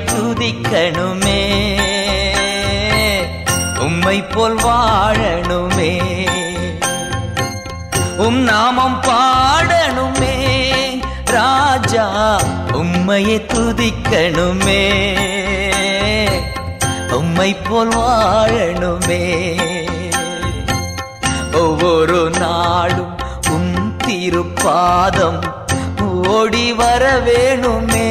துதிக்கணுமே உம்மை போல் வாழணுமே உம் நாமம் பாடணுமே ராஜா உம்மையை துதிக்கணுமே உம்மை போல் வாழணுமே ஒவ்வொரு நாளும் உம் திருப்பாதம் ஓடி வர வேணுமே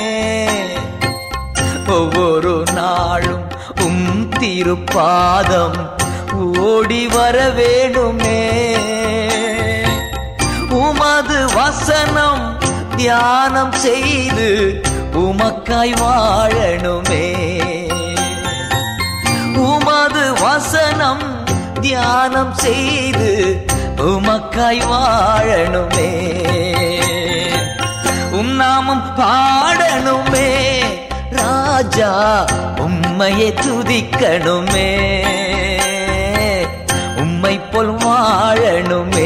ஒவ்வொரு நாளும் உம் திருப்பாதம் ஓடி வர வேணுமே உமது வசனம் தியானம் செய்து உமக்காய் வாழணுமே உமது வசனம் தியானம் செய்து உமக்காய் வாழணுமே உம் நாமம் பாடணுமே ராஜா உம்மையை துதிக்கணுமே உம்மை போல் வாழணுமே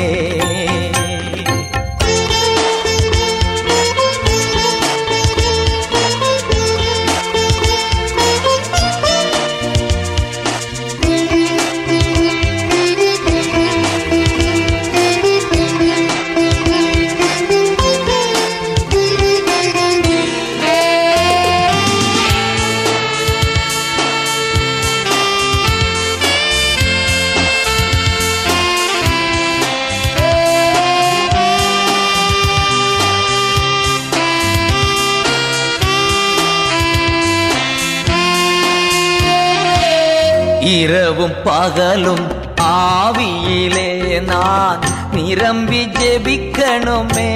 இரவும் பகலும் ஆவியிலே நான் நிரம்பி ஜெபிக்கணுமே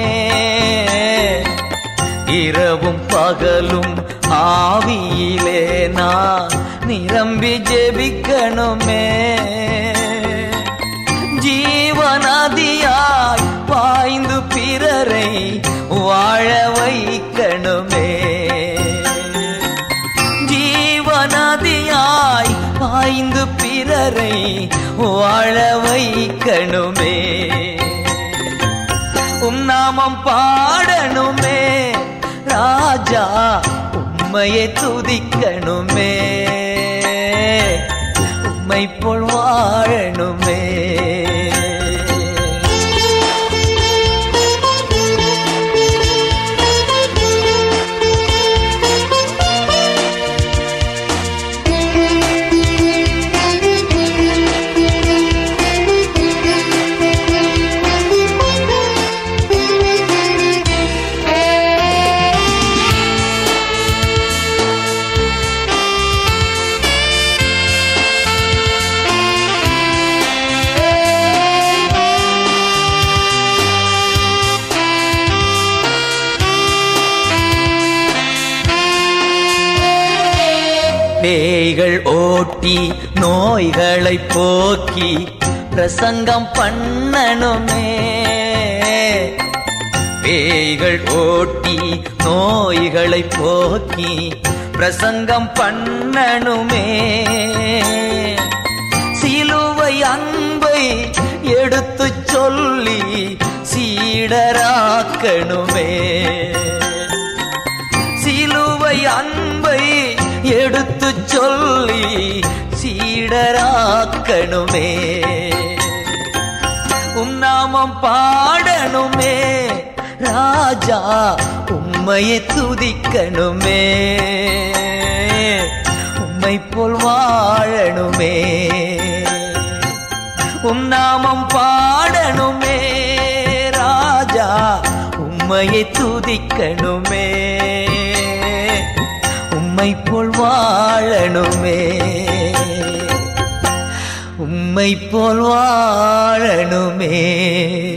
இரவும் பகலும் ஆவியிலே நான் நிரம்பி ஜெபிக்கணுமே ஜீவநதியாய் பாய்ந்து பிறரை வாழ வைக்கணுமே ஜீவநதியாய் பாய்ந்து பிறரை வாழ வைக்கணுமே உம் நாமம் பாடணுமே ராஜா உம்மையை துதிக்கணுமே உம்மை போல் வாழணுமே பேய்கள் ஓட்டி நோய்களை போக்கி பிரசங்கம் பண்ணணுமே பேய்கள் ஓட்டி நோய்களை போக்கி பிரசங்கம் பண்ணணுமே சிலுவை அன்பை எடுத்து சொல்லி சீடராக்கணுமே சிலுவை அன்பை எடுத்து சொல்லி சீடராக்கணுமே உம் நாமம் பாடணுமே ராஜா உம்மையை துதிக்கணுமே உம்மை போல் வாழணுமே உம் நாமம் பாடணுமே ராஜா உம்மையை துதிக்கணுமே உம்மை போல் வாழணுமே உம்மை போல் வாழணுமே